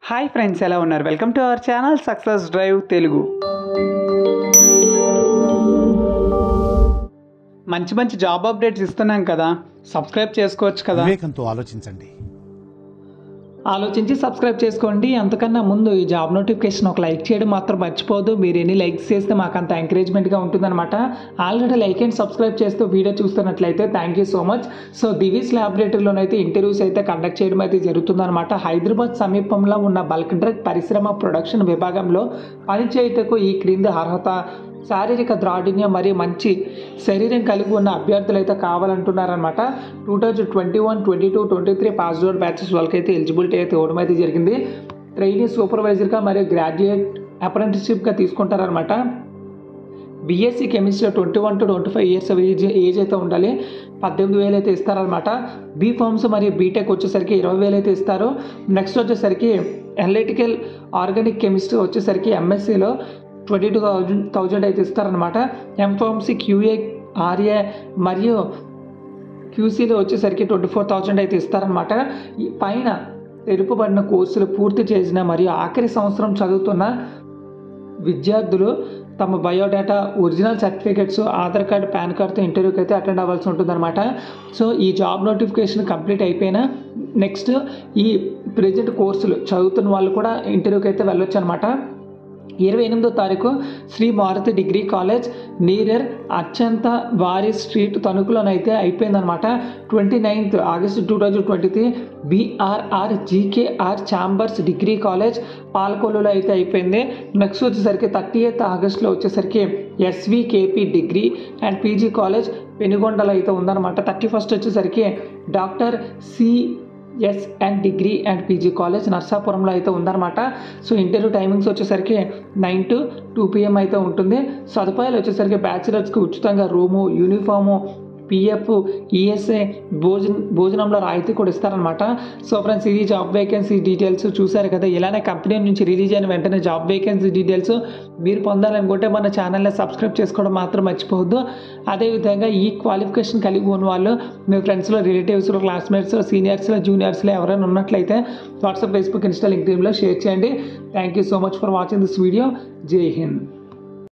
hi friends ఎలా ఉన్నారు welcome to our channel success drive Telugu మంచి మంచి జాబ్ అప్డేట్స్ ఇస్తున్నాం కదా సబ్స్క్రైబ్ చేసుకోవచ్చు కదా వివేకంతో ఆలోచించండి ఆలోచించి సబ్స్క్రైబ్ చేసుకోండి అంతకన్నా ముందు ఈ జాబ్ నోటిఫికేషన్ ఒక లైక్ చేయడం మాత్రం మర్చిపోదు మీరు ఎన్ని లైక్స్ చేస్తే మాకు అంత ఎంకరేజ్మెంట్గా ఉంటుందన్నమాట ఆల్రెడీ లైక్ అండ్ సబ్స్క్రైబ్ చేస్తూ వీడియో చూస్తున్నట్లయితే thank you so much so Divi's ల్యాబొరేటరీలోనైతే ఇంటర్వ్యూస్ అయితే కండక్ట్ చేయడం అయితే జరుగుతుందన్నమాట హైదరాబాద్ సమీపంలో ఉన్న బల్క్ డ్రగ్ పరిశ్రమ ప్రొడక్షన్ విభాగంలో పనిచేయటకు ఈ క్రింది అర్హత శారీరక ద్రాఢిన్యం మరియు మంచి శరీరం కలిగి ఉన్న అభ్యర్థులు అయితే కావాలంటున్నారనమాట two thousand twenty one twenty two twenty three pass out batches వాళ్ళకైతే ఎలిజిబిలిటీ అయితే ఇవ్వడం అయితే జరిగింది ట్రైనీ సూపర్వైజర్గా మరియు గ్రాడ్యుయేట్ అప్రెంటిస్షిప్గా తీసుకుంటారనమాట BSc chemistry twenty one to twenty five years age age అయితే ఉండాలి పద్దెనిమిది వేలు అయితే ఇస్తారనమాట బీ ఫార్మ్స్ మరియు బీటెక్ వచ్చేసరికి ఇరవై వేలు అయితే ఇస్తారు నెక్స్ట్ వచ్చేసరికి అనలిటికల్ ఆర్గానిక్ కెమిస్ట్రీ వచ్చేసరికి ఎంఎస్సీలో ట్వంటీ టూ థౌజండ్ థౌజండ్ అయితే ఇస్తారనమాట ఎంఫార్మసీ క్యూఏ ఆర్ఏ మరియు క్యూసీలో వచ్చేసరికి ట్వంటీ ఫోర్ థౌజండ్ అయితే ఇస్తారనమాట ఈ పైన తెలుపబడిన కోర్సులు పూర్తి చేసిన మరియు ఆఖరి సంవత్సరం చదువుతున్న విద్యార్థులు తమ biodata original certificates Aadhaar card pan కార్డ్తో ఇంటర్వ్యూకి అయితే అటెండ్ అవ్వాల్సి ఉంటుందన్నమాట సో ఈ జాబ్ నోటిఫికేషన్ కంప్లీట్ అయిపోయినా నెక్స్ట్ ఈ ప్రజెంట్ కోర్సులు చదువుతున్న వాళ్ళు కూడా ఇంటర్వ్యూకి అయితే వెళ్ళొచ్చు అనమాట ఇరవై ఎనిమిదో తారీఖు శ్రీ మారుతి డిగ్రీ కాలేజ్ నీరర్ అత్యంత వారి స్ట్రీట్ తణుకులోనైతే అయిపోయిందనమాట twenty ninth August two thousand twenty three BRR GKR chambers degree college పాలకొల్లులో అయితే అయిపోయింది నెక్స్ట్ వచ్చేసరికి థర్టీ ఎయిత్ ఆగస్ట్లో వచ్చేసరికి SVKP degree and PG college పెనుగొండలో అయితే ఉందన్నమాట థర్టీ ఫస్ట్ వచ్చేసరికి doctor C S and degree and PG college నర్సాపురంలో అయితే ఉందన్నమాట సో ఇంటర్వ్యూ టైమింగ్స్ వచ్చేసరికి నైన్ టు టూ పిఎం అయితే ఉంటుంది సదుపాయాలు వచ్చేసరికి బ్యాచిలర్స్కి ఉచితంగా రూము యూనిఫాము పిఎఫ్ ఈఎస్ఐ భోజన భోజనంలో రాయితీ కూడా ఇస్తారనమాట సో ఫ్రెండ్స్ ఇది జాబ్ వేకెన్సీ డీటెయిల్స్ చూసారు కదా ఇలానే కంపెనీ నుంచి రిలీజ్ అయిన వెంటనే జాబ్ వేకెన్సీ డీటెయిల్స్ మీరు పొందాలనుకుంటే మన ఛానల్ని సబ్స్క్రైబ్ చేసుకోవడం మాత్రం మర్చిపోవద్దు అదేవిధంగా ఈ క్వాలిఫికేషన్ కలిగి ఉన్న వాళ్ళు మీ ఫ్రెండ్స్లో రిలేటివ్స్లో క్లాస్మేట్స్లో సీనియర్స్లో జూనియర్స్లో ఎవరైనా ఉన్నట్లయితే వాట్సాప్ ఫేస్బుక్ ఇన్స్టా లింక్డ్ఇన్లో షేర్ చేయండి thank you so much for watching this video జై హింద్